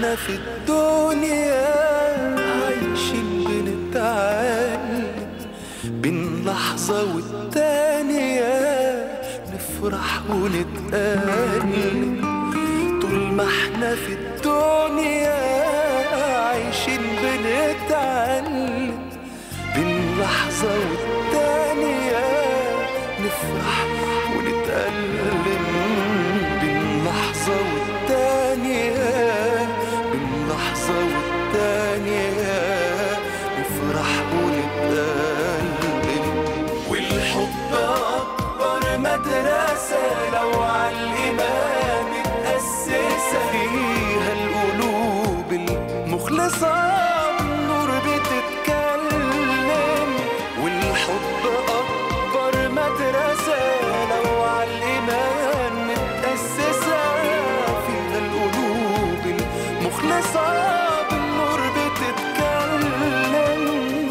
احنا في الدنيا عايشين بنتعلم بين لحظة والتانية نفرح ونتألم طول ما احنا في الدنيا عايشين بنتعلم بين لحظة والتانية نفرح ونتألم بين لحظة والتانية بين لحظة والتانية نفرح ونتألم والحب أكبر مدرسة لو على الإيمان متأسسة فيها القلوب المخلصة النور بتتكلم والحب أكبر مدرسة لو على الإيمان متأسسة فيها القلوب المخلصة بالنور بتتكلم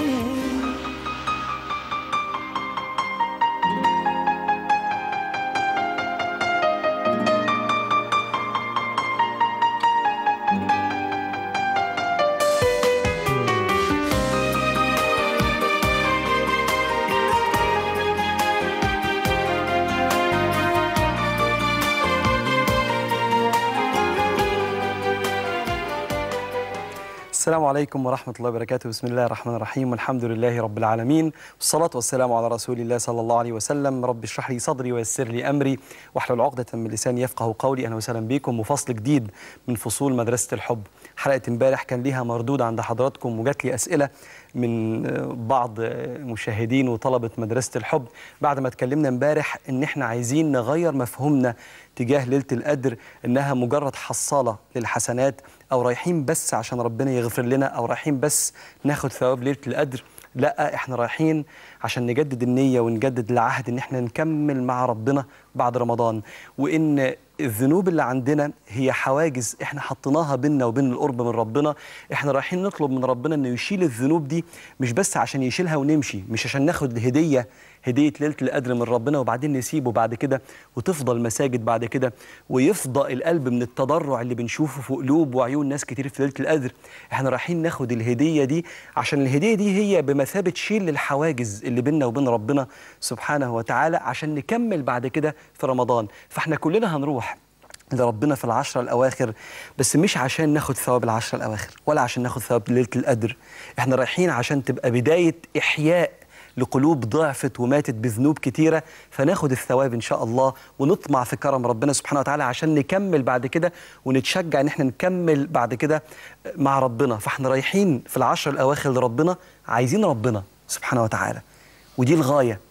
السلام عليكم ورحمة الله وبركاته بسم الله الرحمن الرحيم والحمد لله رب العالمين والصلاة والسلام على رسول الله صلى الله عليه وسلم رب اشرح لي صدري ويسر لي أمري واحلل عقدة من لساني يفقه قولي أهلا وسهلا بكم وفصل جديد من فصول مدرسة الحب حلقة امبارح كان ليها مردود عند حضراتكم وجات لي أسئلة من بعض مشاهدين وطلبة مدرسة الحب بعد ما اتكلمنا امبارح ان احنا عايزين نغير مفهومنا تجاه ليلة القدر انها مجرد حصالة للحسنات او رايحين بس عشان ربنا يغفر لنا او رايحين بس ناخد ثواب ليلة القدر لا احنا رايحين عشان نجدد النية ونجدد العهد ان احنا نكمل مع ربنا بعد رمضان وان الذنوب اللي عندنا هي حواجز احنا حطيناها بيننا وبين القرب من ربنا احنا رايحين نطلب من ربنا انه يشيل الذنوب دي مش بس عشان يشيلها ونمشي مش عشان ناخد هدية هدية ليلة القدر من ربنا وبعدين نسيبه بعد كده وتفضل مساجد بعد كده ويفضى القلب من التضرع اللي بنشوفه في قلوب وعيون ناس كتير في ليلة القدر احنا رايحين ناخد الهدية دي عشان الهدية دي هي بمثابة شيل الحواجز اللي بيننا وبين ربنا سبحانه وتعالى عشان نكمل بعد كده في رمضان فاحنا كلنا هنروح لربنا في العشرة الأواخر بس مش عشان ناخد ثواب العشرة الأواخر ولا عشان ناخد ثواب ليلة القدر احنا رايحين عشان تبقى بداية إحياء لقلوب ضعفت وماتت بذنوب كتيرة فناخد الثواب إن شاء الله ونطمع في كرم ربنا سبحانه وتعالى عشان نكمل بعد كده ونتشجع إن احنا نكمل بعد كده مع ربنا فاحنا رايحين في العشر الأواخر لربنا عايزين ربنا سبحانه وتعالى ودي الغاية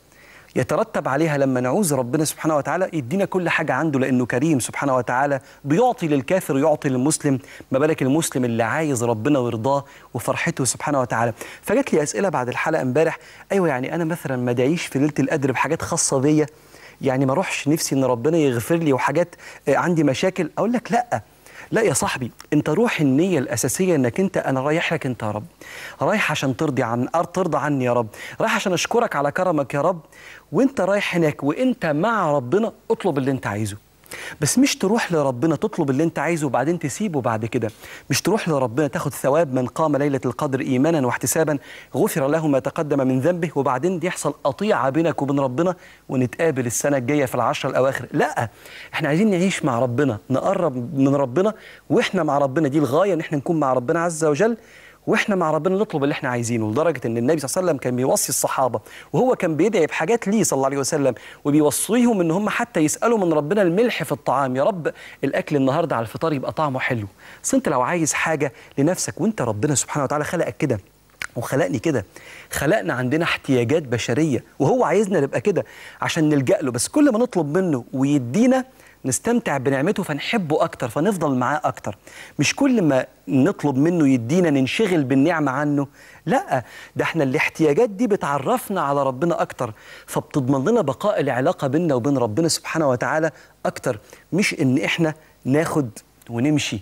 يترتب عليها لما نعوز ربنا سبحانه وتعالى يدينا كل حاجة عنده لأنه كريم سبحانه وتعالى بيعطي للكافر ويعطي للمسلم ما بالك المسلم اللي عايز ربنا ويرضاه وفرحته سبحانه وتعالى فجات لي أسئلة بعد الحلقة امبارح أيوة يعني أنا مثلا ما دعيش في ليلة القدر بحاجات خاصة بيا يعني ما اروحش نفسي ان ربنا يغفر لي وحاجات آه، عندي مشاكل اقول لك لا لا يا صاحبي انت روح النية الأساسية انك انت انا رايح لك انت يا رب رايح عشان ترضي عن أر- ترضى عني يا رب رايح عشان اشكرك على كرمك يا رب وانت رايح هناك وانت مع ربنا اطلب اللي انت عايزه بس مش تروح لربنا تطلب اللي انت عايزه وبعدين تسيبه بعد كده مش تروح لربنا تاخد ثواب من قام ليلة القدر إيمانا واحتسابا غفر له ما تقدم من ذنبه وبعدين يحصل قطيعة بينك وبين ربنا ونتقابل السنة الجاية في العشرة الأواخر لا احنا عايزين نعيش مع ربنا نقرب من ربنا واحنا مع ربنا دي الغاية ان احنا نكون مع ربنا عز وجل واحنا مع ربنا نطلب اللي احنا عايزينه لدرجه ان النبي صلى الله عليه وسلم كان بيوصي الصحابه وهو كان بيدعي بحاجات ليه صلى الله عليه وسلم وبيوصيهم ان هم حتى يسالوا من ربنا الملح في الطعام يا رب الاكل النهارده على الفطار يبقى طعمه حلو بس انت لو عايز حاجه لنفسك وانت ربنا سبحانه وتعالى خلقك كده وخلقني كده خلقنا عندنا احتياجات بشريه وهو عايزنا نبقى كده عشان نلجا له بس كل ما نطلب منه ويدينا نستمتع بنعمته فنحبه اكتر فنفضل معاه اكتر مش كل ما نطلب منه يدينا ننشغل بالنعمه عنه لا ده احنا الاحتياجات دي بتعرفنا على ربنا اكتر فبتضمن لنا بقاء العلاقه بيننا وبين ربنا سبحانه وتعالى اكتر مش ان احنا ناخد ونمشي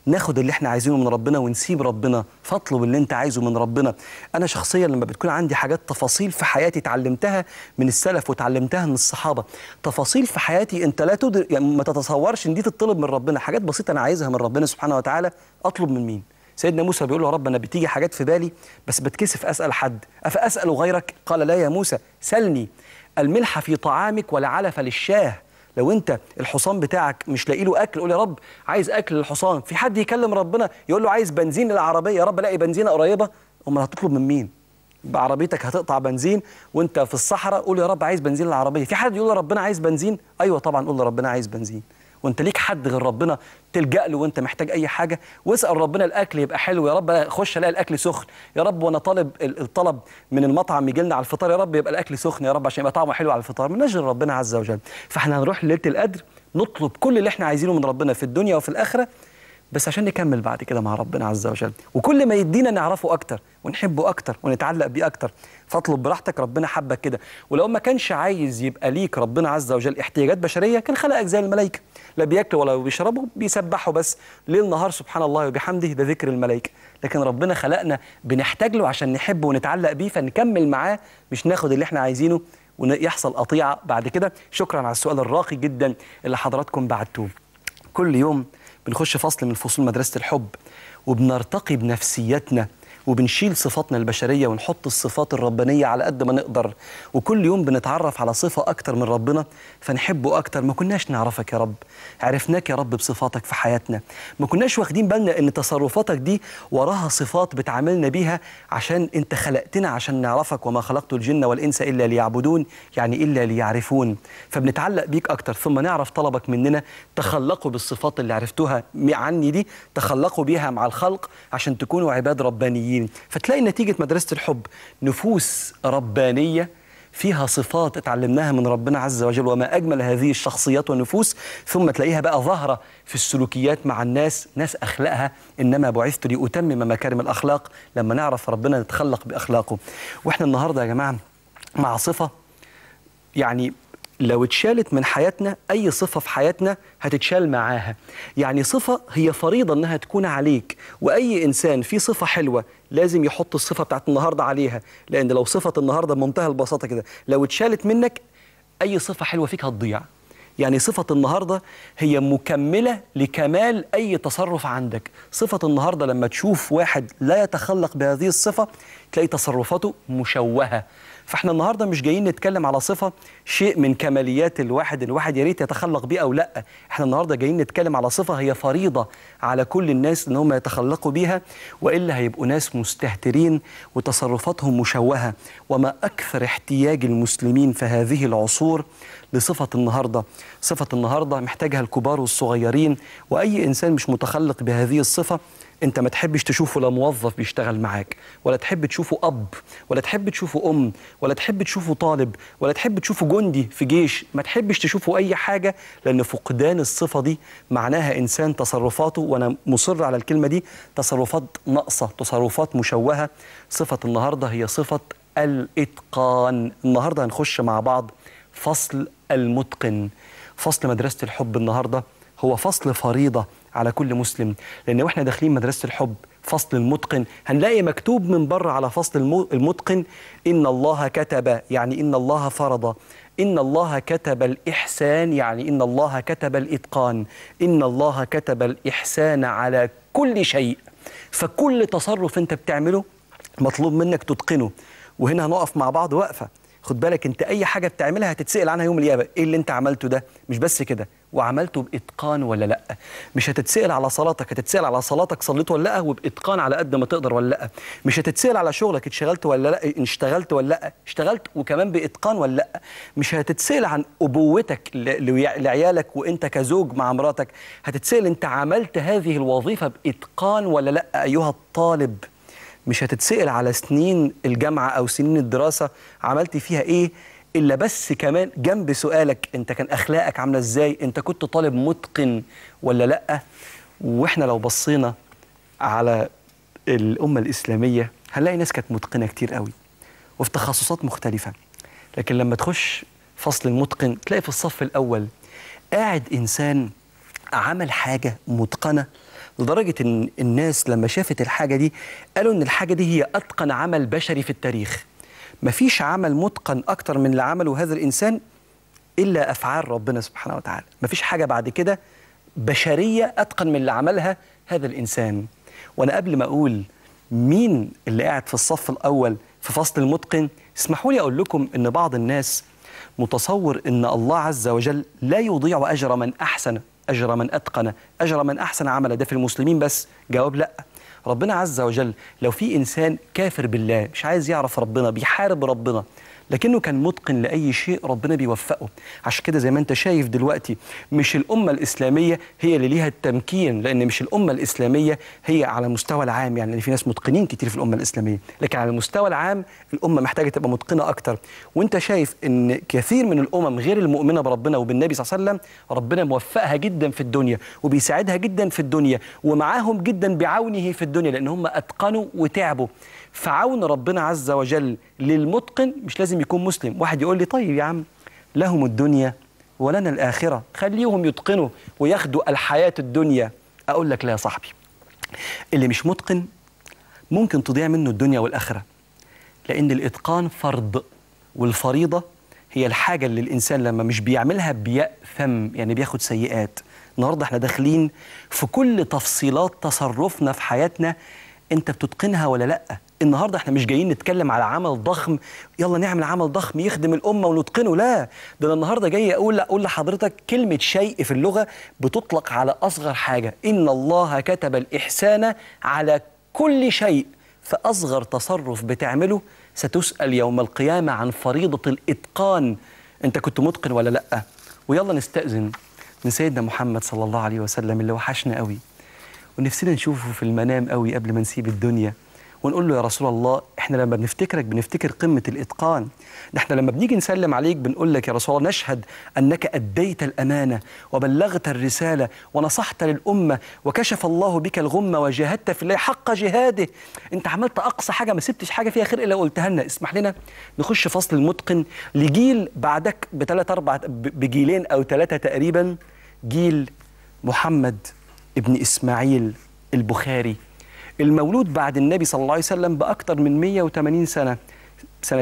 ناخد اللي احنا عايزينه من ربنا ونسيب ربنا فاطلب اللي انت عايزه من ربنا انا شخصيا لما بتكون عندي حاجات تفاصيل في حياتي اتعلمتها من السلف وتعلمتها من الصحابه تفاصيل في حياتي انت لا تدر يعني ما تتصورش ان دي تطلب من ربنا حاجات بسيطه انا عايزها من ربنا سبحانه وتعالى اطلب من مين سيدنا موسى بيقول له يا رب انا بتيجي حاجات في بالي بس بتكسف اسال حد افاسال غيرك قال لا يا موسى سلني الملح في طعامك ولا علف للشاه لو انت الحصان بتاعك مش لاقي له اكل قول يا رب عايز اكل للحصان في حد يكلم ربنا يقول له عايز بنزين للعربيه يا رب الاقي بنزينه قريبه امال هتطلب من مين بعربيتك هتقطع بنزين وانت في الصحراء قول يا رب عايز بنزين للعربيه في حد يقول لربنا عايز بنزين ايوه طبعا قول لربنا عايز بنزين وانت ليك حد غير ربنا تلجا له وانت محتاج اي حاجه واسال ربنا الاكل يبقى حلو يا رب اخش الاقي الاكل سخن يا رب وانا طالب ال- الطلب من المطعم يجي لنا على الفطار يا رب يبقى الاكل سخن يا رب عشان يبقى طعمه حلو على الفطار من اجل ربنا عز وجل فاحنا هنروح ليله القدر نطلب كل اللي احنا عايزينه من ربنا في الدنيا وفي الاخره بس عشان نكمل بعد كده مع ربنا عز وجل وكل ما يدينا نعرفه اكتر ونحبه اكتر ونتعلق بيه اكتر فاطلب براحتك ربنا حبك كده ولو ما كانش عايز يبقى ليك ربنا عز وجل احتياجات بشريه كان خلقك زي الملائكه لا بياكلوا ولا بيشربوا بيسبحوا بس ليل نهار سبحان الله وبحمده ده ذكر الملائكه لكن ربنا خلقنا بنحتاج له عشان نحبه ونتعلق بيه فنكمل معاه مش ناخد اللي احنا عايزينه ويحصل قطيعه بعد كده شكرا على السؤال الراقي جدا اللي حضراتكم بعتوه كل يوم بنخش فصل من فصول مدرسة الحب وبنرتقي بنفسيتنا وبنشيل صفاتنا البشرية ونحط الصفات الربانية على قد ما نقدر وكل يوم بنتعرف على صفة أكتر من ربنا فنحبه أكتر ما كناش نعرفك يا رب عرفناك يا رب بصفاتك في حياتنا ما كناش واخدين بالنا إن تصرفاتك دي وراها صفات بتعاملنا بيها عشان أنت خلقتنا عشان نعرفك وما خلقت الجن والإنس إلا ليعبدون يعني إلا ليعرفون فبنتعلق بيك أكتر ثم نعرف طلبك مننا تخلقوا بالصفات اللي عرفتوها عني دي تخلقوا بيها مع الخلق عشان تكونوا عباد ربانيين فتلاقي نتيجة مدرسة الحب نفوس ربانية فيها صفات اتعلمناها من ربنا عز وجل وما أجمل هذه الشخصيات والنفوس ثم تلاقيها بقى ظاهرة في السلوكيات مع الناس ناس أخلاقها إنما بعثت لأتمم مكارم الأخلاق لما نعرف ربنا نتخلق بأخلاقه وإحنا النهاردة يا جماعة مع صفة يعني لو اتشالت من حياتنا أي صفة في حياتنا هتتشال معاها يعني صفة هي فريضة أنها تكون عليك وأي إنسان فيه صفة حلوة لازم يحط الصفة بتاعت النهاردة عليها لأن لو صفة النهاردة بمنتهى البساطة كده لو اتشالت منك أي صفة حلوة فيك هتضيع يعني صفة النهاردة هي مكملة لكمال أي تصرف عندك صفة النهاردة لما تشوف واحد لا يتخلق بهذه الصفة تلاقي تصرفاته مشوهة فاحنا النهارده مش جايين نتكلم على صفه شيء من كماليات الواحد الواحد يا ريت يتخلق بيه او لا احنا النهارده جايين نتكلم على صفه هي فريضه على كل الناس ان هم يتخلقوا بيها والا هيبقوا ناس مستهترين وتصرفاتهم مشوهه وما اكثر احتياج المسلمين في هذه العصور لصفه النهارده صفه النهارده محتاجها الكبار والصغيرين واي انسان مش متخلق بهذه الصفه انت ما تحبش تشوفه لا موظف بيشتغل معاك ولا تحب تشوفه اب ولا تحب تشوفه ام ولا تحب تشوفه طالب ولا تحب تشوفه جندي في جيش ما تحبش تشوفه اي حاجه لان فقدان الصفه دي معناها انسان تصرفاته وانا مصر على الكلمه دي تصرفات ناقصه تصرفات مشوهه صفه النهارده هي صفه الاتقان النهارده هنخش مع بعض فصل المتقن فصل مدرسه الحب النهارده هو فصل فريضه على كل مسلم لان واحنا داخلين مدرسه الحب فصل المتقن هنلاقي مكتوب من بره على فصل المتقن ان الله كتب يعني ان الله فرض ان الله كتب الاحسان يعني ان الله كتب الاتقان ان الله كتب الاحسان على كل شيء فكل تصرف انت بتعمله مطلوب منك تتقنه وهنا هنقف مع بعض وقفه خد بالك انت اي حاجه بتعملها هتتسال عنها يوم القيامه ايه اللي انت عملته ده مش بس كده وعملته باتقان ولا لا مش هتتسال على صلاتك هتتسال على صلاتك صليت ولا لا وباتقان على قد ما تقدر ولا لا مش هتتسال على شغلك اتشغلت ولا لا اشتغلت ولا لا اشتغلت وكمان باتقان ولا لا مش هتتسال عن ابوتك لعيالك وانت كزوج مع مراتك هتتسال انت عملت هذه الوظيفه باتقان ولا لا ايها الطالب مش هتتسأل على سنين الجامعة أو سنين الدراسة عملت فيها إيه إلا بس كمان جنب سؤالك أنت كان أخلاقك عاملة إزاي أنت كنت طالب متقن ولا لأ وإحنا لو بصينا على الأمة الإسلامية هنلاقي ناس كانت متقنة كتير قوي وفي تخصصات مختلفة لكن لما تخش فصل المتقن تلاقي في الصف الأول قاعد إنسان عمل حاجة متقنة لدرجة إن الناس لما شافت الحاجة دي قالوا إن الحاجة دي هي أتقن عمل بشري في التاريخ مفيش عمل متقن أكتر من اللي عمله هذا الإنسان إلا أفعال ربنا سبحانه وتعالى مفيش حاجة بعد كده بشرية أتقن من اللي عملها هذا الإنسان وأنا قبل ما أقول مين اللي قاعد في الصف الأول في فصل المتقن اسمحوا لي أقول لكم إن بعض الناس متصور إن الله عز وجل لا يضيع أجر من أحسن أجر من أتقن أجر من أحسن عملا ده في المسلمين بس جواب لأ ربنا عز وجل لو في إنسان كافر بالله مش عايز يعرف ربنا بيحارب ربنا لكنه كان متقن لأي شيء ربنا بيوفقه عشان كده زي ما انت شايف دلوقتي مش الأمة الإسلامية هي اللي ليها التمكين لأن مش الأمة الإسلامية هي على مستوى العام يعني لأن في ناس متقنين كتير في الأمة الإسلامية لكن على المستوى العام الأمة محتاجة تبقى متقنة أكتر وانت شايف ان كثير من الأمم غير المؤمنة بربنا وبالنبي صلى الله عليه وسلم ربنا موفقها جدا في الدنيا وبيساعدها جدا في الدنيا ومعاهم جدا بعونه في الدنيا لأن هم أتقنوا وتعبوا فعون ربنا عز وجل للمتقن مش لازم يكون مسلم واحد يقول لي طيب يا عم لهم الدنيا ولنا الآخرة خليهم يتقنوا وياخدوا الحياة الدنيا أقول لك لا يا صاحبي اللي مش متقن ممكن تضيع منه الدنيا والآخرة لأن الإتقان فرض والفريضة هي الحاجة اللي الإنسان لما مش بيعملها بيأثم يعني بياخد سيئات النهاردة احنا داخلين في كل تفصيلات تصرفنا في حياتنا انت بتتقنها ولا لا النهارده احنا مش جايين نتكلم على عمل ضخم يلا نعمل عمل ضخم يخدم الامه ونتقنه لا ده انا النهارده جاي اقول اقول لحضرتك كلمه شيء في اللغه بتطلق على اصغر حاجه ان الله كتب الاحسان على كل شيء فاصغر تصرف بتعمله ستسال يوم القيامه عن فريضه الاتقان انت كنت متقن ولا لا ويلا نستاذن من سيدنا محمد صلى الله عليه وسلم اللي وحشنا قوي ونفسنا نشوفه في المنام قوي قبل ما نسيب الدنيا ونقول له يا رسول الله احنا لما بنفتكرك بنفتكر قمة الإتقان احنا لما بنيجي نسلم عليك بنقول لك يا رسول الله نشهد أنك أديت الأمانة وبلغت الرسالة ونصحت للأمة وكشف الله بك الغمة وجاهدت في الله حق جهاده انت عملت أقصى حاجة ما سبتش حاجة فيها خير إلا قلتها لنا اسمح لنا نخش فصل المتقن لجيل بعدك بثلاث أربع بجيلين أو ثلاثة تقريبا جيل محمد ابن إسماعيل البخاري المولود بعد النبي صلى الله عليه وسلم بأكثر من 180 سنة سنة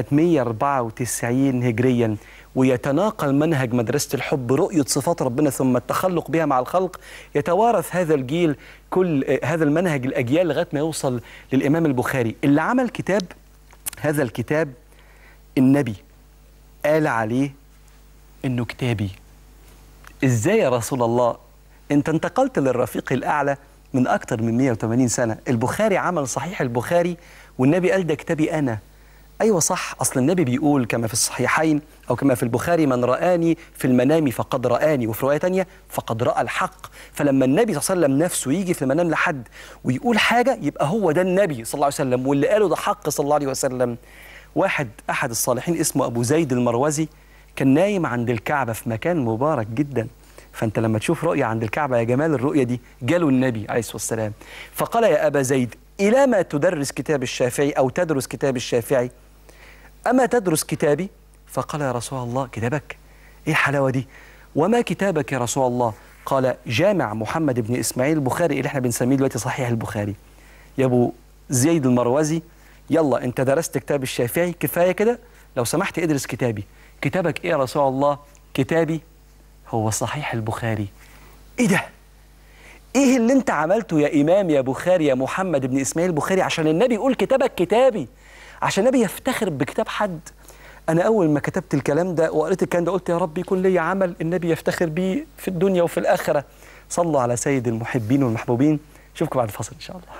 194 هجريا ويتناقل منهج مدرسة الحب رؤية صفات ربنا ثم التخلق بها مع الخلق يتوارث هذا الجيل كل هذا المنهج الأجيال لغاية ما يوصل للإمام البخاري اللي عمل كتاب هذا الكتاب النبي قال عليه إنه كتابي إزاي يا رسول الله أنت انتقلت للرفيق الأعلى من أكثر من 180 سنة البخاري عمل صحيح البخاري والنبي قال ده كتابي أنا أيوة صح أصل النبي بيقول كما في الصحيحين أو كما في البخاري من رآني في المنام فقد رآني وفي رواية تانية فقد رأى الحق فلما النبي صلى الله عليه وسلم نفسه يجي في المنام لحد ويقول حاجة يبقى هو ده النبي صلى الله عليه وسلم واللي قاله ده حق صلى الله عليه وسلم واحد أحد الصالحين اسمه أبو زيد المروزي كان نايم عند الكعبة في مكان مبارك جدا فانت لما تشوف رؤيه عند الكعبه يا جمال الرؤيه دي جاله النبي عليه الصلاه والسلام فقال يا ابا زيد الى ما تدرس كتاب الشافعي او تدرس كتاب الشافعي اما تدرس كتابي فقال يا رسول الله كتابك ايه الحلاوه دي وما كتابك يا رسول الله قال جامع محمد بن اسماعيل البخاري اللي احنا بنسميه دلوقتي صحيح البخاري يا ابو زيد المروزي يلا انت درست كتاب الشافعي كفايه كده لو سمحت ادرس كتابي كتابك ايه يا رسول الله كتابي هو صحيح البخاري ايه ده ايه اللي انت عملته يا امام يا بخاري يا محمد بن اسماعيل البخاري عشان النبي يقول كتابك كتابي عشان النبي يفتخر بكتاب حد انا اول ما كتبت الكلام ده وقريت الكلام ده قلت يا رب يكون لي عمل النبي يفتخر بيه في الدنيا وفي الاخره صلوا على سيد المحبين والمحبوبين اشوفكم بعد الفصل ان شاء الله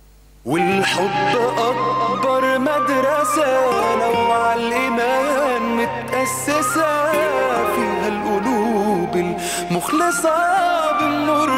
والحب أكبر مدرسة لو على الإيمان متأسسة فيها القلوب المخلصة بالنور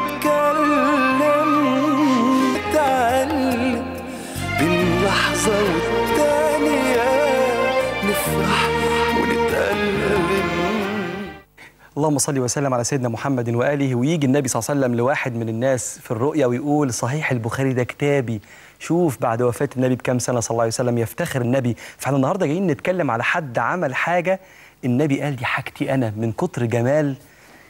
بتتكلم تعلم بين لحظة والتانية نفرح ونتألم اللهم صل وسلم على سيدنا محمد واله ويجي النبي صلى الله عليه وسلم لواحد من الناس في الرؤيا ويقول صحيح البخاري ده كتابي شوف بعد وفاه النبي بكام سنه صلى الله عليه وسلم يفتخر النبي فاحنا النهارده جايين نتكلم على حد عمل حاجه النبي قال دي حاجتي انا من كتر جمال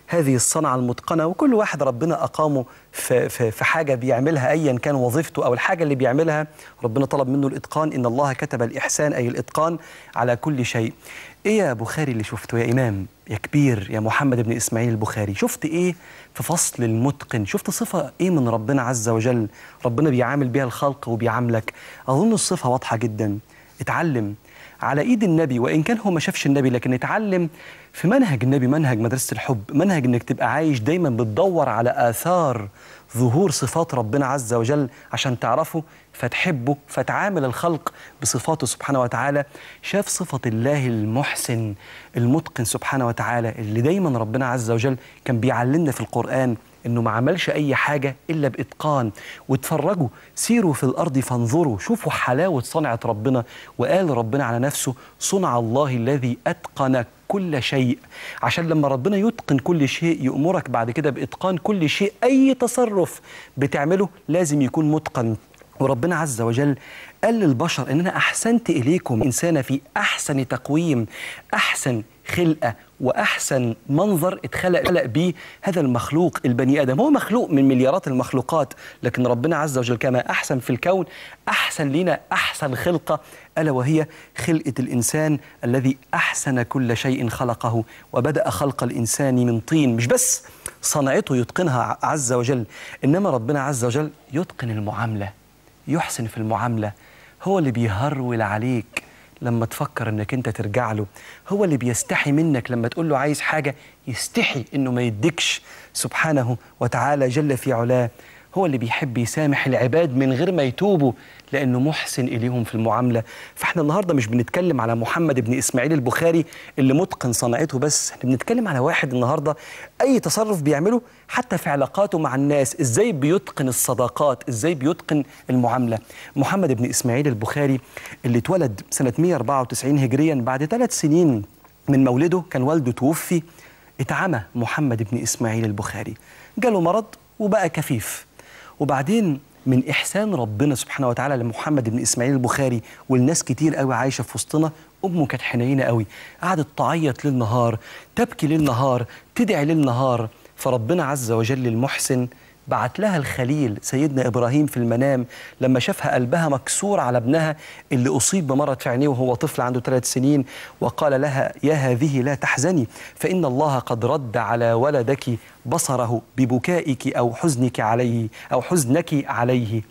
هذه الصنعة المتقنة وكل واحد ربنا أقامه في, في, في حاجة بيعملها أيا كان وظيفته أو الحاجة اللي بيعملها ربنا طلب منه الإتقان إن الله كتب الإحسان أي الإتقان على كل شيء إيه يا بخاري اللي شفته يا إمام يا كبير يا محمد بن إسماعيل البخاري شفت إيه في فصل المتقن شفت صفة إيه من ربنا عز وجل ربنا بيعامل بيها الخلق وبيعاملك أظن الصفة واضحة جدا اتعلم على ايد النبي وان كان هو ما شافش النبي لكن اتعلم في منهج النبي منهج مدرسه الحب منهج انك تبقى عايش دايما بتدور على اثار ظهور صفات ربنا عز وجل عشان تعرفه فتحبه فتعامل الخلق بصفاته سبحانه وتعالى شاف صفة الله المحسن المتقن سبحانه وتعالى اللي دايما ربنا عز وجل كان بيعلمنا في القرآن انه ما عملش اي حاجه الا باتقان واتفرجوا سيروا في الارض فانظروا شوفوا حلاوه صنعه ربنا وقال ربنا على نفسه صنع الله الذي اتقن كل شيء عشان لما ربنا يتقن كل شيء يأمرك بعد كده بإتقان كل شيء أي تصرف بتعمله لازم يكون متقن وربنا عز وجل قال للبشر ان انا احسنت اليكم انسان في احسن تقويم احسن خلقه واحسن منظر اتخلق خلق بيه هذا المخلوق البني ادم هو مخلوق من مليارات المخلوقات لكن ربنا عز وجل كما احسن في الكون احسن لنا احسن خلقه الا وهي خلقه الانسان الذي احسن كل شيء خلقه وبدا خلق الانسان من طين مش بس صنعته يتقنها عز وجل انما ربنا عز وجل يتقن المعامله يحسن في المعامله هو اللي بيهرول عليك لما تفكر انك انت ترجع له هو اللي بيستحي منك لما تقول له عايز حاجه يستحي انه ما يديكش سبحانه وتعالى جل في علاه هو اللي بيحب يسامح العباد من غير ما يتوبوا لانه محسن اليهم في المعامله فاحنا النهارده مش بنتكلم على محمد بن اسماعيل البخاري اللي متقن صنعته بس احنا بنتكلم على واحد النهارده اي تصرف بيعمله حتى في علاقاته مع الناس ازاي بيتقن الصداقات ازاي بيتقن المعامله محمد بن اسماعيل البخاري اللي اتولد سنه 194 هجريا بعد ثلاث سنين من مولده كان والده توفي اتعمى محمد بن اسماعيل البخاري جاله مرض وبقى كفيف وبعدين من احسان ربنا سبحانه وتعالى لمحمد بن اسماعيل البخاري والناس كتير قوي عايشه في وسطنا امه كانت حنينه قوي قعدت تعيط ليل نهار تبكي ليل نهار تدعي ليل نهار فربنا عز وجل المحسن بعت لها الخليل سيدنا ابراهيم في المنام لما شافها قلبها مكسور على ابنها اللي اصيب بمرض في عينيه وهو طفل عنده ثلاث سنين وقال لها يا هذه لا تحزني فان الله قد رد على ولدك بصره ببكائك او حزنك عليه او حزنك عليه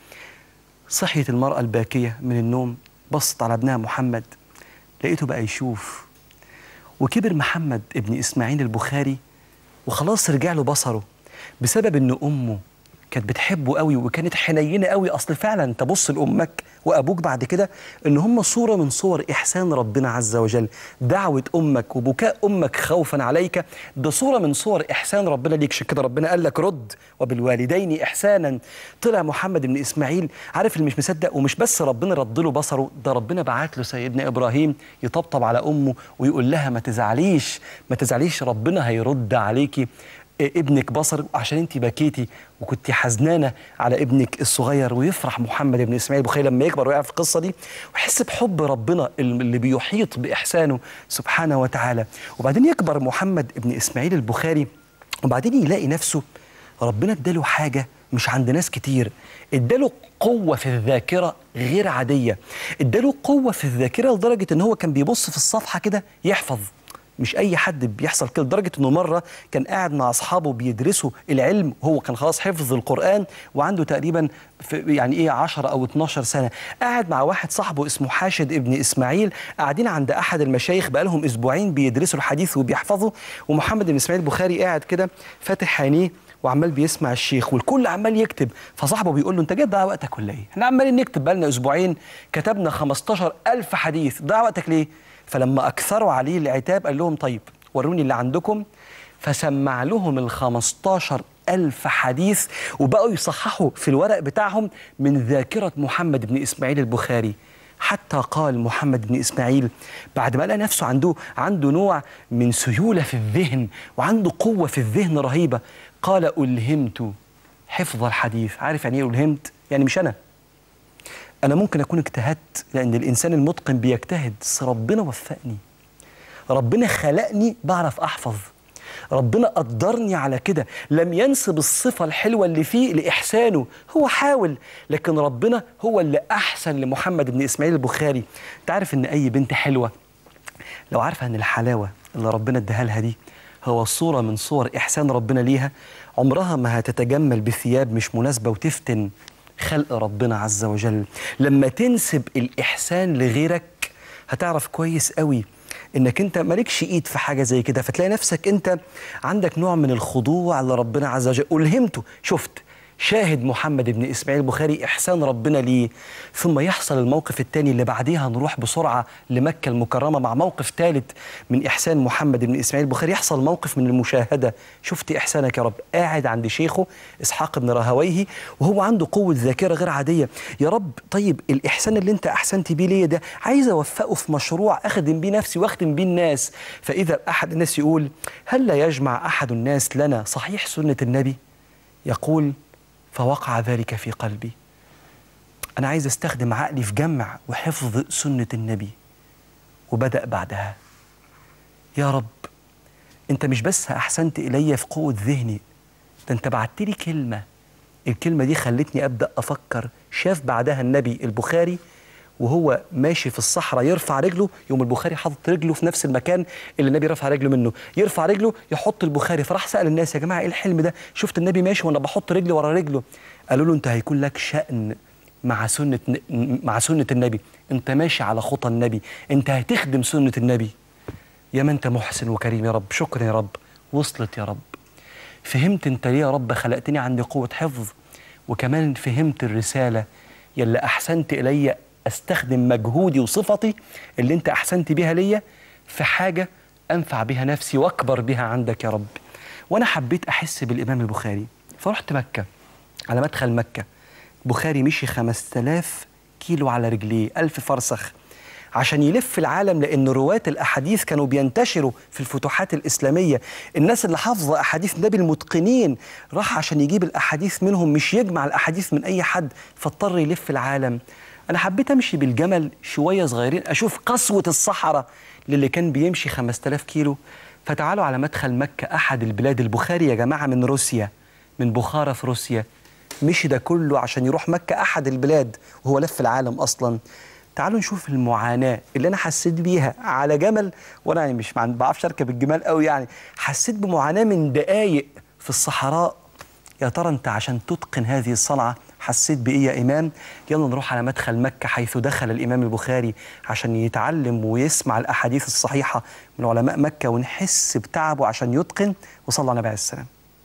صحيت المراه الباكيه من النوم بصت على ابنها محمد لقيته بقى يشوف وكبر محمد ابن اسماعيل البخاري وخلاص رجع له بصره بسبب ان امه كانت بتحبه قوي وكانت حنينه قوي اصل فعلا تبص لامك وابوك بعد كده ان هم صوره من صور احسان ربنا عز وجل دعوه امك وبكاء امك خوفا عليك ده صوره من صور احسان ربنا ليك عشان كده ربنا قال لك رد وبالوالدين احسانا طلع محمد بن اسماعيل عارف اللي مش مصدق ومش بس ربنا رد له بصره ده ربنا بعت له سيدنا ابراهيم يطبطب على امه ويقول لها ما تزعليش ما تزعليش ربنا هيرد عليكي ابنك بصر عشان انت بكيتي وكنت حزنانه على ابنك الصغير ويفرح محمد بن اسماعيل البخاري لما يكبر ويعرف القصه دي ويحس بحب ربنا اللي بيحيط باحسانه سبحانه وتعالى وبعدين يكبر محمد بن اسماعيل البخاري وبعدين يلاقي نفسه ربنا اداله حاجه مش عند ناس كتير اداله قوه في الذاكره غير عاديه اداله قوه في الذاكره لدرجه ان هو كان بيبص في الصفحه كده يحفظ مش اي حد بيحصل كده لدرجه انه مره كان قاعد مع اصحابه بيدرسوا العلم هو كان خلاص حفظ القران وعنده تقريبا في يعني ايه 10 او 12 سنه قاعد مع واحد صاحبه اسمه حاشد ابن اسماعيل قاعدين عند احد المشايخ بقالهم اسبوعين بيدرسوا الحديث وبيحفظوا ومحمد بن اسماعيل البخاري قاعد كده فاتح عينيه وعمال بيسمع الشيخ والكل عمال يكتب فصاحبه بيقول له انت جاي تضيع وقتك ولا ايه؟ احنا عمالين نكتب بقالنا اسبوعين كتبنا 15000 حديث ضيع وقتك ليه؟ فلما أكثروا عليه العتاب قال لهم طيب وروني اللي عندكم فسمع لهم ال 15 ألف حديث وبقوا يصححوا في الورق بتاعهم من ذاكرة محمد بن إسماعيل البخاري حتى قال محمد بن إسماعيل بعد ما لقى نفسه عنده عنده نوع من سيولة في الذهن وعنده قوة في الذهن رهيبة قال ألهمت حفظ الحديث عارف يعني إيه ألهمت؟ يعني مش أنا أنا ممكن أكون اجتهدت لأن الإنسان المتقن بيجتهد بس ربنا وفقني ربنا خلقني بعرف أحفظ ربنا قدرني على كده لم ينسب الصفة الحلوة اللي فيه لإحسانه هو حاول لكن ربنا هو اللي أحسن لمحمد بن إسماعيل البخاري انت عارف إن أي بنت حلوة لو عارفة إن الحلاوة اللي ربنا اداها لها دي هو صورة من صور إحسان ربنا ليها عمرها ما هتتجمل بثياب مش مناسبة وتفتن خلق ربنا عز وجل لما تنسب الإحسان لغيرك هتعرف كويس قوي انك انت مالكش ايد في حاجه زي كده فتلاقي نفسك انت عندك نوع من الخضوع لربنا عز وجل الهمته شفت شاهد محمد بن اسماعيل البخاري احسان ربنا ليه ثم يحصل الموقف الثاني اللي بعديها نروح بسرعه لمكه المكرمه مع موقف ثالث من احسان محمد بن اسماعيل البخاري يحصل موقف من المشاهده شفت احسانك يا رب قاعد عند شيخه اسحاق بن راهويه وهو عنده قوه ذاكره غير عاديه يا رب طيب الاحسان اللي انت احسنت بيه ليا ده عايز اوفقه في مشروع اخدم بيه نفسي واخدم بيه الناس فاذا احد الناس يقول هل لا يجمع احد الناس لنا صحيح سنه النبي يقول فوقع ذلك في قلبي أنا عايز أستخدم عقلي في جمع وحفظ سنة النبي وبدأ بعدها يا رب أنت مش بس أحسنت إلي في قوة ذهني ده أنت بعت لي كلمة الكلمة دي خلتني أبدأ أفكر شاف بعدها النبي البخاري وهو ماشي في الصحراء يرفع رجله يوم البخاري حاطط رجله في نفس المكان اللي النبي رفع رجله منه يرفع رجله يحط البخاري فراح سأل الناس يا جماعة ايه الحلم ده شفت النبي ماشي وانا بحط رجلي ورا رجله قالوا له انت هيكون لك شأن مع سنة مع سنة النبي انت ماشي على خطى النبي انت هتخدم سنة النبي يا ما انت محسن وكريم يا رب شكرا يا رب وصلت يا رب فهمت انت ليه يا رب خلقتني عندي قوة حفظ وكمان فهمت الرسالة يلي أحسنت إلي استخدم مجهودي وصفتي اللي انت احسنت بيها ليا في حاجه انفع بيها نفسي واكبر بيها عندك يا رب وانا حبيت احس بالامام البخاري فرحت مكه على مدخل مكه بخاري مشي 5000 كيلو على رجليه ألف فرسخ عشان يلف العالم لأن رواة الأحاديث كانوا بينتشروا في الفتوحات الإسلامية الناس اللي حافظة أحاديث النبي المتقنين راح عشان يجيب الأحاديث منهم مش يجمع الأحاديث من أي حد فاضطر يلف العالم أنا حبيت أمشي بالجمل شوية صغيرين أشوف قسوة الصحراء للي كان بيمشي 5000 كيلو فتعالوا على مدخل مكة أحد البلاد البخاري يا جماعة من روسيا من بخارى في روسيا مشي ده كله عشان يروح مكة أحد البلاد وهو لف العالم أصلا تعالوا نشوف المعاناة اللي أنا حسيت بيها على جمل وأنا يعني مش ما بعرفش أركب الجمال قوي يعني حسيت بمعاناة من دقايق في الصحراء يا ترى أنت عشان تتقن هذه الصنعة حسيت بإيه يا إمام يلا نروح على مدخل مكة حيث دخل الإمام البخاري عشان يتعلم ويسمع الأحاديث الصحيحة من علماء مكة ونحس بتعبه عشان يتقن وصلى على النبي عليه السلام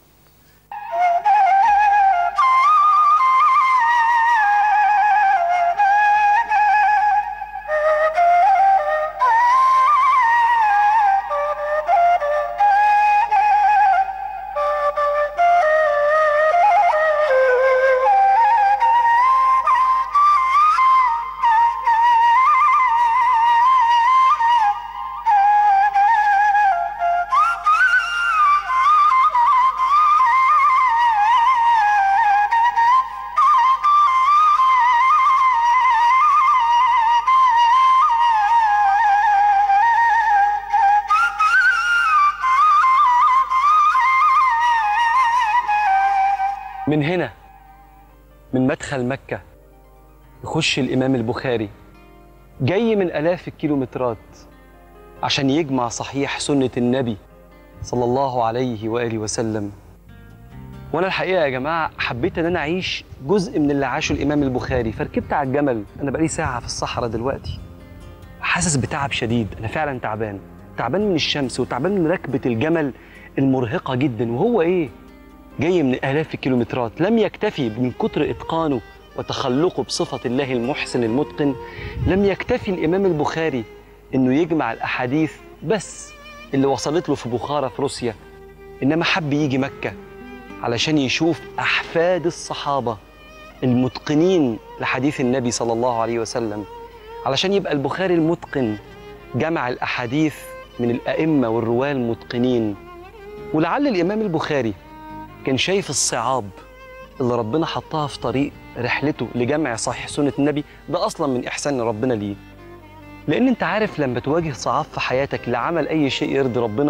من هنا من مدخل مكة يخش الإمام البخاري جاي من آلاف الكيلومترات عشان يجمع صحيح سنة النبي صلى الله عليه وآله وسلم وأنا الحقيقة يا جماعة حبيت إن أنا أعيش جزء من اللي عاشه الإمام البخاري فركبت على الجمل أنا بقالي ساعة في الصحراء دلوقتي حاسس بتعب شديد أنا فعلا تعبان تعبان من الشمس وتعبان من ركبة الجمل المرهقة جدا وهو إيه جاي من آلاف الكيلومترات لم يكتفي من كتر إتقانه وتخلقه بصفة الله المحسن المتقن لم يكتفي الإمام البخاري إنه يجمع الأحاديث بس اللي وصلت له في بخارى في روسيا إنما حب يجي مكة علشان يشوف أحفاد الصحابة المتقنين لحديث النبي صلى الله عليه وسلم علشان يبقى البخاري المتقن جمع الأحاديث من الأئمة والرواة المتقنين ولعل الإمام البخاري كان شايف الصعاب اللي ربنا حطها في طريق رحلته لجمع صحيح سنة النبي ده أصلا من إحسان ربنا ليه لأن أنت عارف لما تواجه صعاب في حياتك لعمل أي شيء يرضي ربنا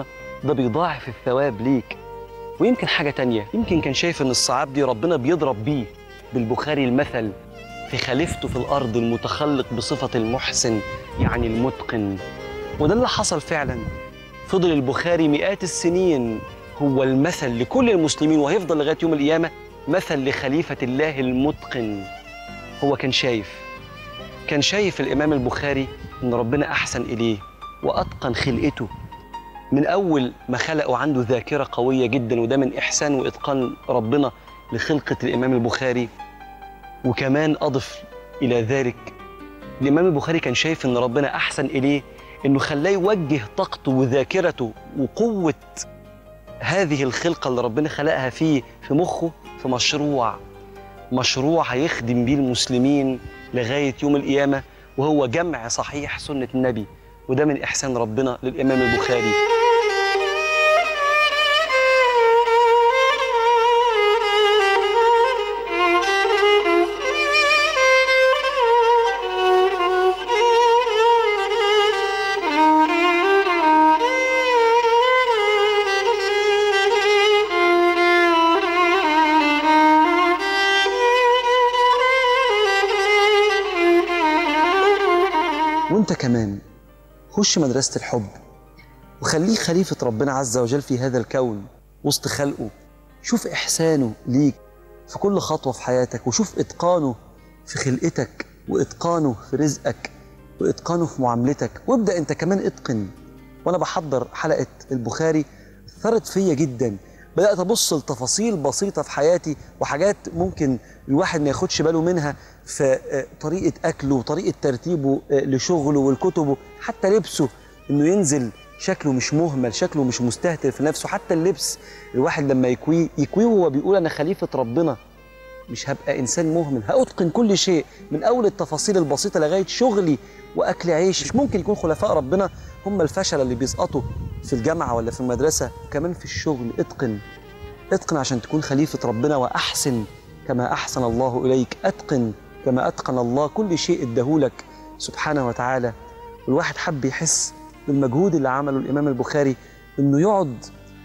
ده بيضاعف الثواب ليك ويمكن حاجة تانية يمكن كان شايف إن الصعاب دي ربنا بيضرب بيه بالبخاري المثل في خليفته في الأرض المتخلق بصفة المحسن يعني المتقن وده اللي حصل فعلا فضل البخاري مئات السنين هو المثل لكل المسلمين وهيفضل لغاية يوم القيامة مثل لخليفة الله المتقن هو كان شايف كان شايف الإمام البخاري إن ربنا أحسن إليه وأتقن خلقته من أول ما خلقه عنده ذاكرة قوية جدا وده من إحسان وإتقان ربنا لخلقة الإمام البخاري وكمان أضف إلى ذلك الإمام البخاري كان شايف إن ربنا أحسن إليه إنه خلاه يوجه طاقته وذاكرته وقوة هذه الخلقة اللي ربنا خلقها فيه في مخه في مشروع مشروع هيخدم بيه المسلمين لغاية يوم القيامة وهو جمع صحيح سنة النبي وده من إحسان ربنا للإمام البخاري وانت كمان خش مدرسة الحب وخليه خليفة ربنا عز وجل في هذا الكون وسط خلقه شوف إحسانه ليك في كل خطوة في حياتك وشوف إتقانه في خلقتك وإتقانه في رزقك وإتقانه في معاملتك وابدأ أنت كمان إتقن وأنا بحضر حلقة البخاري أثرت فيا جدا بدأت أبص لتفاصيل بسيطة في حياتي وحاجات ممكن الواحد ما ياخدش باله منها في آه، طريقة أكله وطريقة ترتيبه آه، لشغله ولكتبه حتى لبسه إنه ينزل شكله مش مهمل شكله مش مستهتر في نفسه حتى اللبس الواحد لما يكويه يكويه وهو بيقول أنا خليفة ربنا مش هبقى إنسان مهمل هأتقن كل شيء من أول التفاصيل البسيطة لغاية شغلي وأكل عيش مش ممكن يكون خلفاء ربنا هم الفشل اللي بيسقطوا في الجامعة ولا في المدرسة وكمان في الشغل اتقن اتقن عشان تكون خليفة ربنا وأحسن كما أحسن الله إليك أتقن كما أتقن الله كل شيء اداهولك سبحانه وتعالى والواحد حب يحس بالمجهود اللي عمله الإمام البخاري إنه يقعد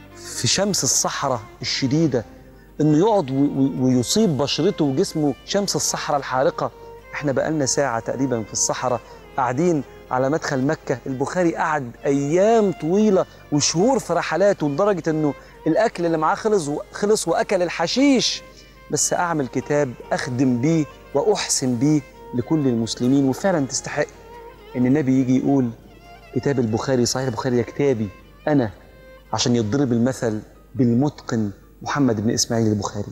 في شمس الصحراء الشديدة إنه يقعد و- و- ويصيب بشرته وجسمه شمس الصحراء الحارقة إحنا بقالنا ساعة تقريبا في الصحراء قاعدين على مدخل مكة البخاري قعد أيام طويلة وشهور في رحلاته لدرجة إنه الأكل اللي معاه خلص خلص وأكل الحشيش بس أعمل كتاب أخدم بيه وأحسن بيه لكل المسلمين وفعلا تستحق إن النبي يجي يقول كتاب البخاري صحيح البخاري يا كتابي أنا عشان يضرب المثل بالمتقن محمد بن إسماعيل البخاري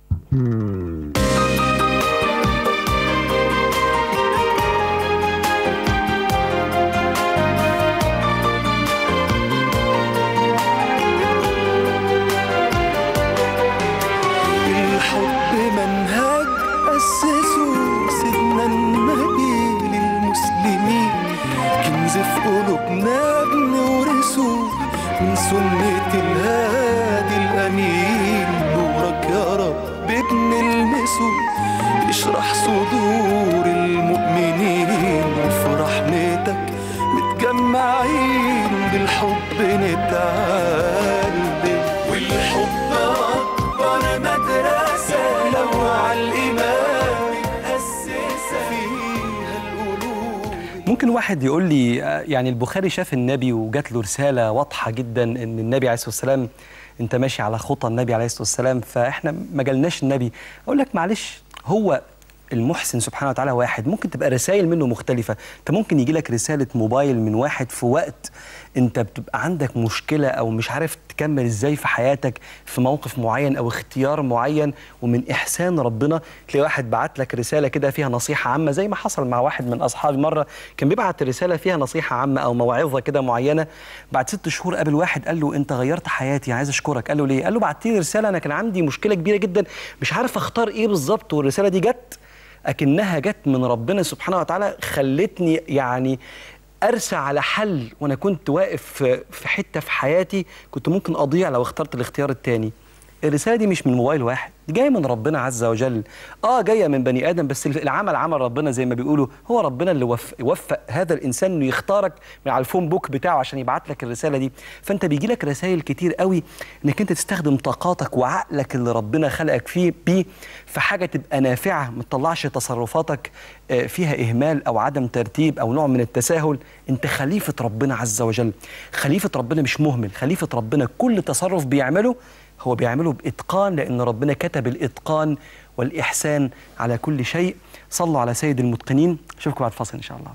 الحب منهج أسسه سيدنا النبي للمسلمين كنز في قلوبنا بنورثه من سنة الهادي الأمين نورك يا رب بنلمسه اشرح صدور المؤمنين وفي رحمتك متجمعين بالحب نتعلم والحب أكبر مدرسة لو على الإيمان متأسسة فيها القلوب ممكن واحد يقول لي آه، يعني البخاري شاف النبي وجات له رسالة واضحة جدا ان النبي عليه الصلاة والسلام انت ماشي على خطى النبي عليه الصلاة والسلام فاحنا ما جالناش النبي اقول لك معلش هو المحسن سبحانه وتعالى واحد ممكن تبقى رسائل منه مختلفة انت ممكن يجي لك رسالة موبايل من واحد في وقت انت بتبقى عندك مشكلة او مش عارف تكمل ازاي في حياتك في موقف معين او اختيار معين ومن احسان ربنا تلاقي واحد بعت لك رسالة كده فيها نصيحة عامة زي ما حصل مع واحد من اصحابي مرة كان بيبعت رسالة فيها نصيحة عامة او موعظة كده معينة بعد ست شهور قابل واحد قال له انت غيرت حياتي عايز اشكرك قال له ليه قال له بعت لي رسالة انا كان عندي مشكلة كبيرة جدا مش عارف اختار ايه بالظبط والرسالة دي جت اكنها جت من ربنا سبحانه وتعالى خلتني يعني ارسى على حل وانا كنت واقف في- في حته في حياتي كنت ممكن اضيع لو اخترت الاختيار التاني الرساله دي مش من موبايل واحد دي جايه من ربنا عز وجل اه جايه من بني ادم بس العمل عمل ربنا زي ما بيقولوا هو ربنا اللي وف- وفق هذا الانسان انه يختارك من على الفون بوك بتاعه عشان يبعت لك الرساله دي فانت بيجي لك رسائل كتير قوي انك انت تستخدم طاقاتك وعقلك اللي ربنا خلقك فيه بيه في حاجه تبقى نافعه ما تطلعش تصرفاتك آه، فيها اهمال او عدم ترتيب او نوع من التساهل انت خليفه ربنا عز وجل خليفه ربنا مش مهمل خليفه ربنا كل تصرف بيعمله هو بيعمله بإتقان لأن ربنا كتب الإتقان والإحسان على كل شيء صلوا على سيد المتقنين أشوفكم بعد فاصل إن شاء الله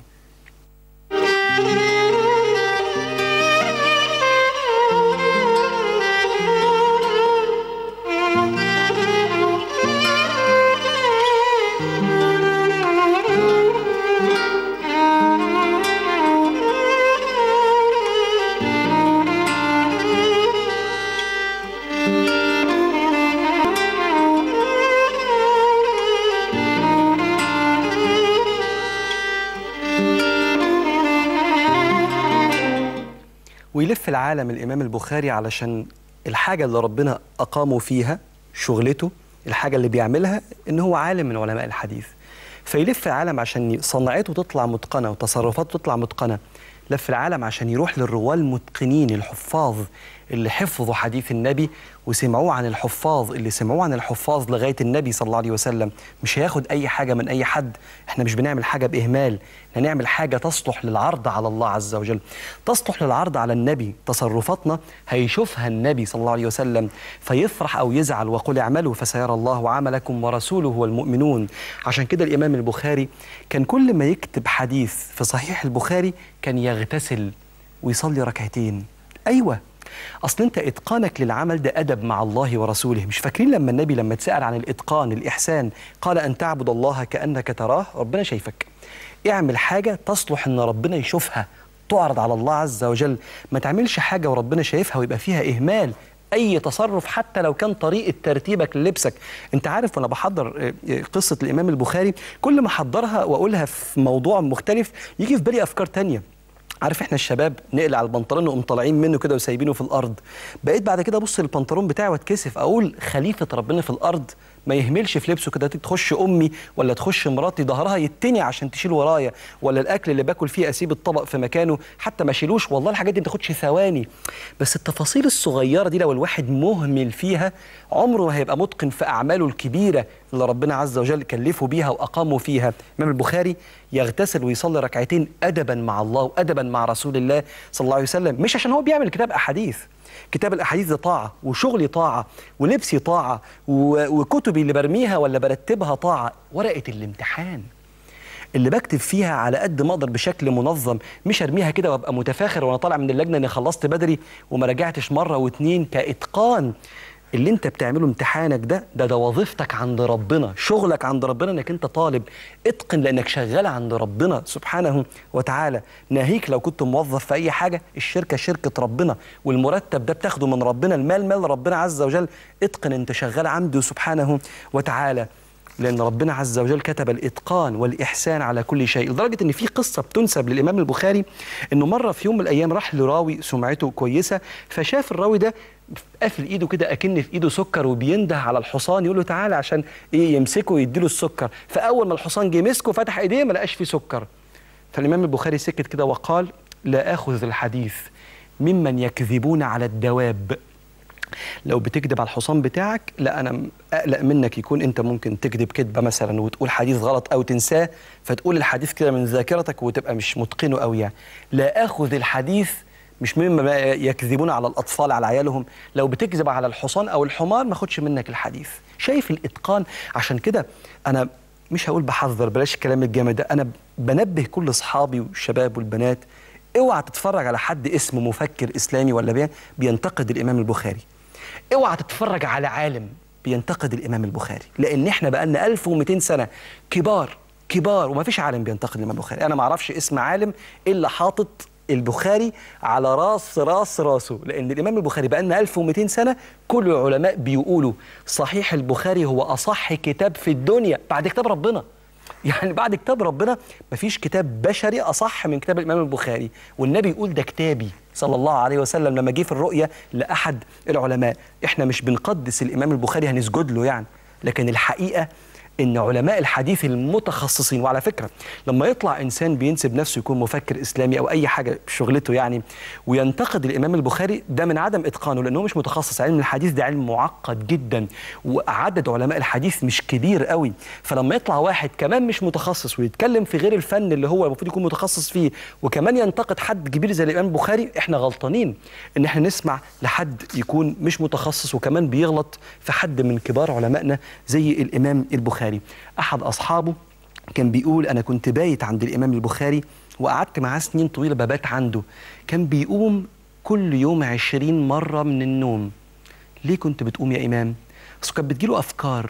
ويلف العالم الإمام البخاري علشان الحاجة اللي ربنا أقامه فيها شغلته الحاجة اللي بيعملها إن هو عالم من علماء الحديث فيلف العالم عشان صنعته تطلع متقنة وتصرفاته تطلع متقنة لف العالم عشان يروح للرواة المتقنين الحفاظ اللي حفظوا حديث النبي وسمعوه عن الحفاظ اللي سمعوه عن الحفاظ لغاية النبي صلى الله عليه وسلم مش هياخد أي حاجة من أي حد احنا مش بنعمل حاجة بإهمال احنا نعمل حاجة تصلح للعرض على الله عز وجل تصلح للعرض على النبي تصرفاتنا هيشوفها النبي صلى الله عليه وسلم فيفرح أو يزعل وقل اعملوا فسيرى الله عملكم ورسوله والمؤمنون عشان كده الإمام البخاري كان كل ما يكتب حديث في صحيح البخاري كان يغتسل ويصلي ركعتين أيوة اصل انت اتقانك للعمل ده ادب مع الله ورسوله مش فاكرين لما النبي لما اتسال عن الاتقان الاحسان قال ان تعبد الله كانك تراه ربنا شايفك اعمل حاجه تصلح ان ربنا يشوفها تعرض على الله عز وجل ما تعملش حاجه وربنا شايفها ويبقى فيها اهمال اي تصرف حتى لو كان طريقه ترتيبك للبسك انت عارف وانا بحضر آه، آه، قصه الامام البخاري كل ما احضرها واقولها في موضوع مختلف يجي في بالي افكار تانية عارف احنا الشباب نقلع البنطلون ونقوم طالعين منه كده وسايبينه في الارض بقيت بعد كده ابص للبنطلون بتاعي واتكسف اقول خليفه ربنا في الارض ما يهملش في لبسه كده تخش امي ولا تخش مراتي ظهرها يتني عشان تشيل ورايا ولا الاكل اللي باكل فيه اسيب الطبق في مكانه حتى ما اشيلوش والله الحاجات دي ما تاخدش ثواني بس التفاصيل الصغيره دي لو الواحد مهمل فيها عمره ما هيبقى متقن في اعماله الكبيره اللي ربنا عز وجل كلفه بيها واقامه فيها الامام البخاري يغتسل ويصلي ركعتين ادبا مع الله وادبا مع رسول الله صلى الله عليه وسلم مش عشان هو بيعمل كتاب احاديث كتاب الاحاديث ده طاعه وشغلي طاعه ولبسي طاعه و- وكتبي اللي برميها ولا برتبها طاعه ورقه الامتحان اللي بكتب فيها على قد ما اقدر بشكل منظم مش ارميها كده وابقى متفاخر وانا طالع من اللجنه اني خلصت بدري وما رجعتش مره واتنين كاتقان اللي انت بتعمله امتحانك ده ده ده وظيفتك عند ربنا شغلك عند ربنا انك انت طالب اتقن لانك شغال عند ربنا سبحانه وتعالى ناهيك لو كنت موظف في اي حاجه الشركه شركه ربنا والمرتب ده بتاخده من ربنا المال مال ربنا عز وجل اتقن انت شغال عنده سبحانه وتعالى لأن ربنا عز وجل كتب الإتقان والإحسان على كل شيء لدرجة إن في قصة بتنسب للإمام البخاري إنه مرة في يوم من الأيام راح لراوي سمعته كويسة فشاف الراوي ده قافل ايده كده اكن في ايده سكر وبينده على الحصان يقول له تعالى عشان ايه يمسكه ويديله السكر فاول ما الحصان جه مسكه فتح ايديه ما لقاش فيه سكر فالامام البخاري سكت كده وقال لا اخذ الحديث ممن يكذبون على الدواب لو بتكذب على الحصان بتاعك لا انا م- اقلق منك يكون انت ممكن تكذب كذبه مثلا وتقول حديث غلط او تنساه فتقول الحديث كده من ذاكرتك وتبقى مش متقنه قوي يعني لا اخذ الحديث مش مما يكذبون على الاطفال على عيالهم لو بتكذب على الحصان او الحمار ما اخدش منك الحديث شايف الاتقان عشان كده انا مش هقول بحذر بلاش الكلام الجامد ده انا بنبه كل اصحابي والشباب والبنات اوعى تتفرج على حد اسمه مفكر اسلامي ولا بيه بينتقد الامام البخاري اوعى تتفرج على عالم بينتقد الامام البخاري لان احنا بقالنا 1200 سنه كبار كبار وما فيش عالم بينتقد الامام البخاري انا ما اعرفش اسم عالم الا حاطط البخاري على راس راس راسه لان الامام البخاري بقالنا 1200 سنه كل العلماء بيقولوا صحيح البخاري هو اصح كتاب في الدنيا بعد كتاب ربنا يعني بعد كتاب ربنا مفيش كتاب بشري اصح من كتاب الامام البخاري والنبي يقول ده كتابي صلى الله عليه وسلم لما جه في الرؤيا لاحد العلماء احنا مش بنقدس الامام البخاري هنسجد له يعني لكن الحقيقه ان علماء الحديث المتخصصين وعلى فكره لما يطلع انسان بينسب نفسه يكون مفكر اسلامي او اي حاجه في شغلته يعني وينتقد الامام البخاري ده من عدم اتقانه لانه مش متخصص علم الحديث ده علم معقد جدا وعدد علماء الحديث مش كبير قوي فلما يطلع واحد كمان مش متخصص ويتكلم في غير الفن اللي هو المفروض يكون متخصص فيه وكمان ينتقد حد كبير زي الامام البخاري احنا غلطانين ان احنا نسمع لحد يكون مش متخصص وكمان بيغلط في حد من كبار علمائنا زي الامام البخاري احد اصحابه كان بيقول انا كنت بايت عند الامام البخاري وقعدت معاه سنين طويله ببات عنده كان بيقوم كل يوم عشرين مره من النوم ليه كنت بتقوم يا امام بس كانت بتجيله افكار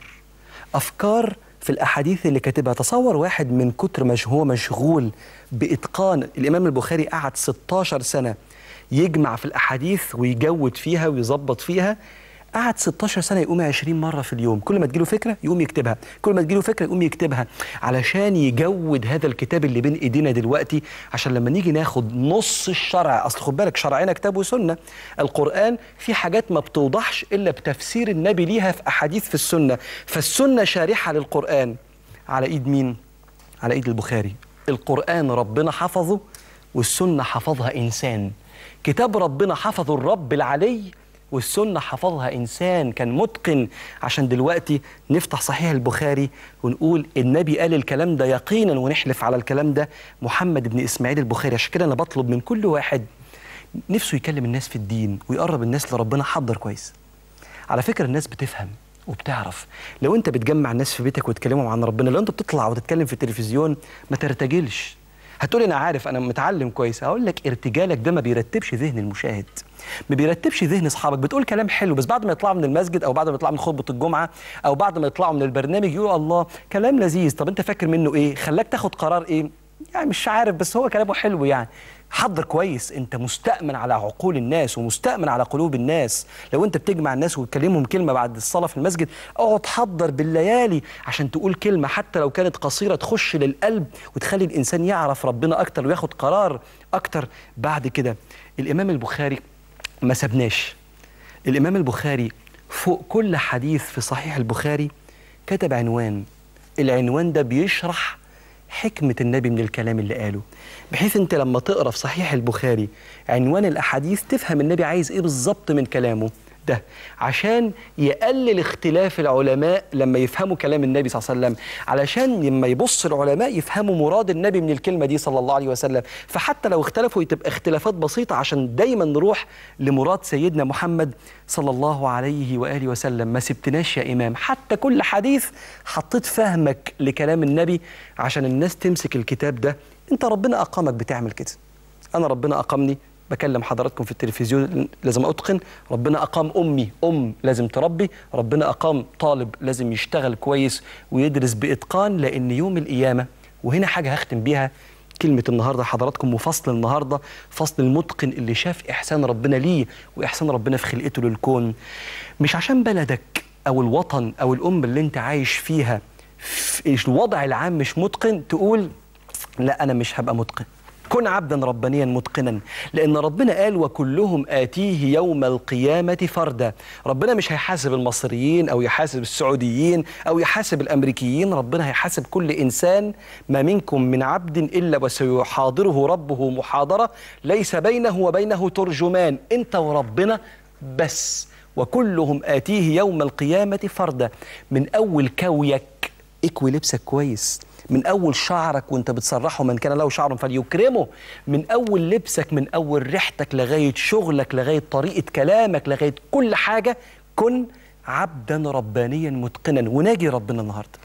افكار في الاحاديث اللي كاتبها تصور واحد من كتر ما هو مشغول باتقان الامام البخاري قعد 16 سنه يجمع في الاحاديث ويجود فيها ويظبط فيها قعد 16 سنه يقوم 20 مره في اليوم كل ما تجيله فكره يقوم يكتبها كل ما تجيله فكره يقوم يكتبها علشان يجود هذا الكتاب اللي بين ايدينا دلوقتي عشان لما نيجي ناخد نص الشرع اصل خد بالك شرعنا كتاب وسنه القران في حاجات ما بتوضحش الا بتفسير النبي ليها في احاديث في السنه فالسنه شارحه للقران على ايد مين على ايد البخاري القران ربنا حفظه والسنه حفظها انسان كتاب ربنا حفظه الرب العلي والسنة حفظها إنسان كان متقن عشان دلوقتي نفتح صحيح البخاري ونقول النبي قال الكلام ده يقينا ونحلف على الكلام ده محمد بن إسماعيل البخاري عشان كده أنا بطلب من كل واحد نفسه يكلم الناس في الدين ويقرب الناس لربنا حضر كويس على فكرة الناس بتفهم وبتعرف لو انت بتجمع الناس في بيتك وتكلمهم عن ربنا لو انت بتطلع وتتكلم في التلفزيون ما ترتجلش هتقولي انا عارف انا متعلم كويس هقول لك ارتجالك ده ما بيرتبش ذهن المشاهد ما بيرتبش ذهن اصحابك بتقول كلام حلو بس بعد ما يطلعوا من المسجد او بعد ما يطلعوا من خطبه الجمعه او بعد ما يطلعوا من البرنامج يقولوا الله كلام لذيذ طب انت فاكر منه ايه خلاك تاخد قرار ايه يعني مش عارف بس هو كلامه حلو يعني حضر كويس انت مستأمن على عقول الناس ومستأمن على قلوب الناس لو انت بتجمع الناس وتكلمهم كلمه بعد الصلاه في المسجد اقعد حضر بالليالي عشان تقول كلمه حتى لو كانت قصيره تخش للقلب وتخلي الانسان يعرف ربنا اكتر وياخد قرار اكتر بعد كده الامام البخاري ما سبناش الامام البخاري فوق كل حديث في صحيح البخاري كتب عنوان العنوان ده بيشرح حكمة النبي من الكلام اللي قاله بحيث انت لما تقرا في صحيح البخاري عنوان الاحاديث تفهم النبي عايز ايه بالظبط من كلامه ده عشان يقلل اختلاف العلماء لما يفهموا كلام النبي صلى الله عليه وسلم علشان لما يبص العلماء يفهموا مراد النبي من الكلمة دي صلى الله عليه وسلم فحتى لو اختلفوا تبقى اختلافات بسيطة عشان دايما نروح لمراد سيدنا محمد صلى الله عليه وآله وسلم ما سبتناش يا إمام حتى كل حديث حطيت فهمك لكلام النبي عشان الناس تمسك الكتاب ده انت ربنا أقامك بتعمل كده أنا ربنا أقامني بكلم حضراتكم في التلفزيون لازم اتقن ربنا اقام امي ام لازم تربي ربنا اقام طالب لازم يشتغل كويس ويدرس باتقان لان يوم القيامه وهنا حاجه هختم بيها كلمة النهاردة حضراتكم وفصل النهاردة فصل المتقن اللي شاف إحسان ربنا ليه وإحسان ربنا في خلقته للكون مش عشان بلدك أو الوطن أو الأم اللي أنت عايش فيها في الوضع العام مش متقن تقول لا أنا مش هبقى متقن كن عبدا ربانيا متقنا لان ربنا قال وكلهم اتيه يوم القيامه فردا ربنا مش هيحاسب المصريين او يحاسب السعوديين او يحاسب الامريكيين ربنا هيحاسب كل انسان ما منكم من عبد الا وسيحاضره ربه محاضره ليس بينه وبينه ترجمان انت وربنا بس وكلهم اتيه يوم القيامه فردا من اول كويك اكوي لبسك كويس من اول شعرك وانت بتسرحه من كان له شعر فليكرمه من اول لبسك من اول ريحتك لغايه شغلك لغايه طريقه كلامك لغايه كل حاجه كن عبدا ربانيا متقنا وناجي ربنا النهارده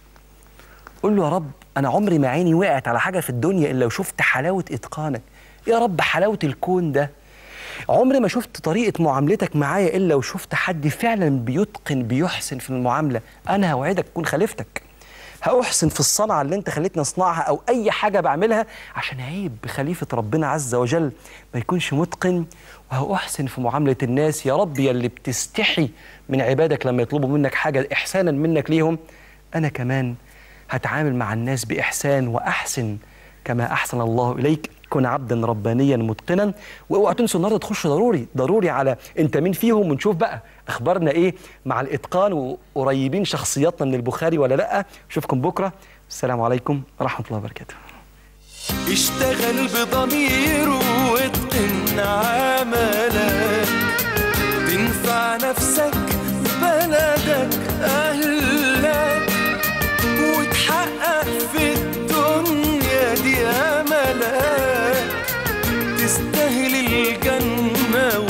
قول له يا رب انا عمري ما عيني وقعت على حاجه في الدنيا الا وشفت حلاوه اتقانك يا رب حلاوه الكون ده عمري ما شفت طريقة معاملتك معايا إلا وشفت حد فعلا بيتقن بيحسن في المعاملة أنا هوعدك أكون خليفتك هأحسن في الصنعة اللي أنت خليتني أصنعها أو أي حاجة بعملها عشان عيب بخليفة ربنا عز وجل ما يكونش متقن وهأحسن في معاملة الناس يا رب يا اللي بتستحي من عبادك لما يطلبوا منك حاجة إحسانا منك ليهم أنا كمان هتعامل مع الناس بإحسان وأحسن كما أحسن الله إليك كن عبدا ربانيا متقنا واوعوا تنسوا النهارده تخشوا ضروري ضروري على انت مين فيهم ونشوف بقى اخبارنا ايه مع الاتقان وقريبين شخصياتنا من البخاري ولا لا اشوفكم بكره السلام عليكم ورحمه الله وبركاته اشتغل بضميره واتقن عملك تنفع نفسك بلدك أهلك وتحقق في الدنيا دي أملك تستاهل الجنة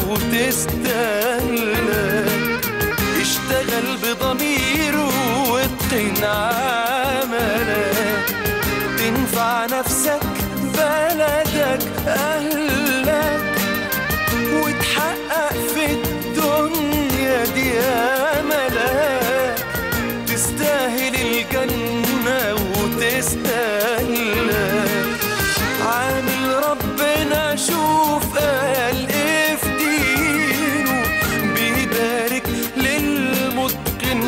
وتستاهلك اشتغل بضميره واتقن عملك تنفع نفسك بلدك أهلك وتحقق في الدنيا دي أملك تستاهل الجنة وتستاهلك عامل ربنا شوف قال ايه في دينه بيبارك للمتقن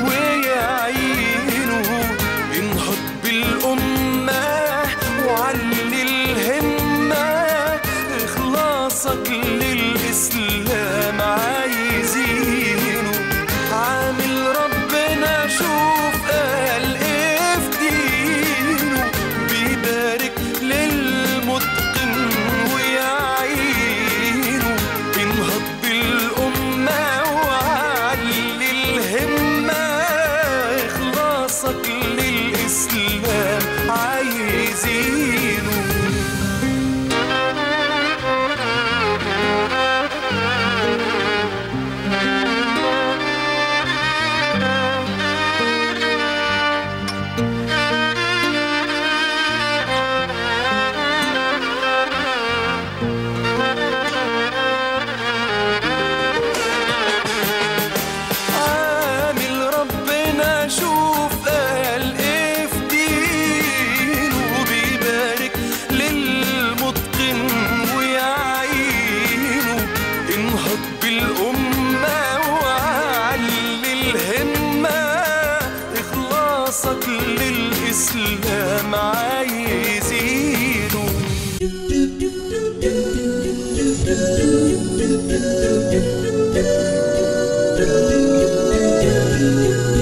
ويعينه انهض بالأمة وعلي الهمة إخلاصك للإسلام عايزينه عامل ربنا شوف قال إيه في دينه بيبارك للمتقن ويعينه انهض بالأمة وعلي الهمة إخلاصك للإسلام عايزينه عامل ربنا شوف قال ايه في دينه بيبارك للمتقن ويعينه انهض بالأمة وعلي الهمة إخلاصك للإسلام عايزينه Thank you.